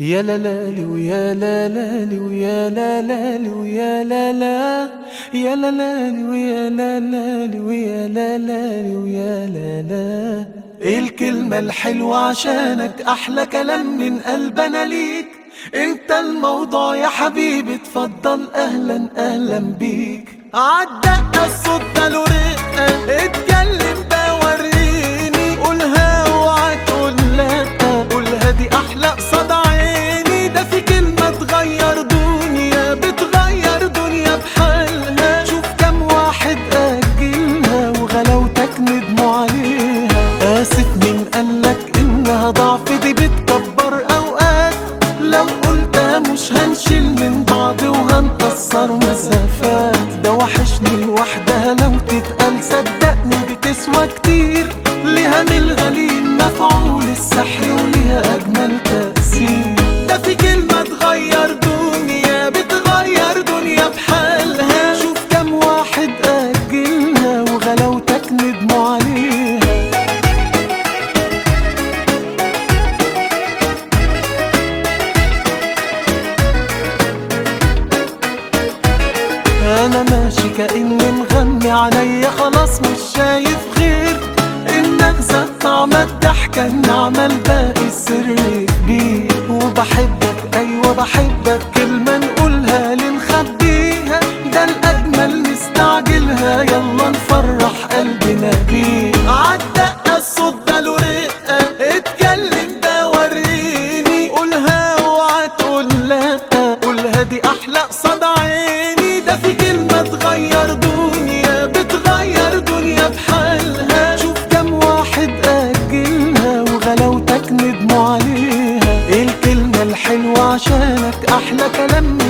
يا لا لا لي ويا لا لا لي ويا لا لا لي ويا لا لا يا لا لا لي ويا لا لا لي ويا لا لا لي ويا لا لا ايه الكلمة الحلوة عشانك احلى كلام من قلبنا ليك انت الموضوع يا حبيبي اتفضل اهلا اهلا بيك عالدقة الصوت ده له رقة اتكلم بوريني قولها اوعى تقول لا قولها دي احلى قصاد عيني ده في كلمة تغير دنيا بتغير دنيا بحالها شوف كم واحد اجلها وغلاوتك ندموا عليها اسف مين قالك انها ضعف دي بتكبر اوقات لو قلتها مش هنشيل من بعض وهنكسر مسافات ده وحشني لوحدها لو تتقال صدقني بتسوى كتير ليها من الغليل مفعول السحر وليها اجمل تأثير ده في كلمة تغير دنيا بتغير دنيا بحالها شوف كم واحد أجلها وغلاوتك ندموا عليها انا ماشي كاني مغمي عليا خلاص مش شايف غير انك زاد طعم الضحكة النعمة الباقي السر كبير وبحبك ايوه بحبك كلمة نقولها لنخبيها ده الاجمل نستعجلها يلا نفرح قلبنا بيه عالدقة الصوت ده له رقة اتكلم ده وريني قولها اوعى تقول لا قولها دي احلى قصاد عيني ده في كلمة تغير دنيا بتغير دنيا بحالها شوف كم واحد أجلها وغلاوتك ندموا عليها ايه الكلمة الحلوة عشانك أحلى كلام